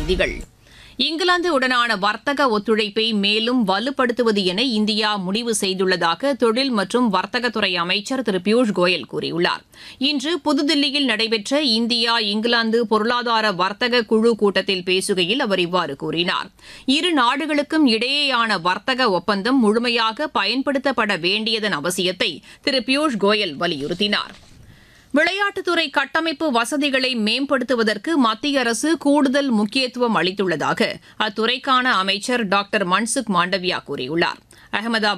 செய்திகள் இங்கிலாந்து உடனான வர்த்தக ஒத்துழைப்பை மேலும் வலுப்படுத்துவது என இந்தியா முடிவு செய்துள்ளதாக தொழில் மற்றும் வர்த்தகத்துறை அமைச்சர் திரு பியூஷ் கோயல் கூறியுள்ளார் இன்று புதுதில்லியில் நடைபெற்ற இந்தியா இங்கிலாந்து பொருளாதார வர்த்தக குழு கூட்டத்தில் பேசுகையில் அவர் இவ்வாறு கூறினார் இரு நாடுகளுக்கும் இடையேயான வர்த்தக ஒப்பந்தம் முழுமையாக பயன்படுத்தப்பட வேண்டியதன் அவசியத்தை திரு பியூஷ் கோயல் வலியுறுத்தினார் விளையாட்டுத்துறை கட்டமைப்பு வசதிகளை மேம்படுத்துவதற்கு மத்திய அரசு கூடுதல் முக்கியத்துவம் அளித்துள்ளதாக அத்துறைக்கான அமைச்சர் டாக்டர் மன்சுக் மாண்டவியா கூறியுள்ளார் அகமதாபாத்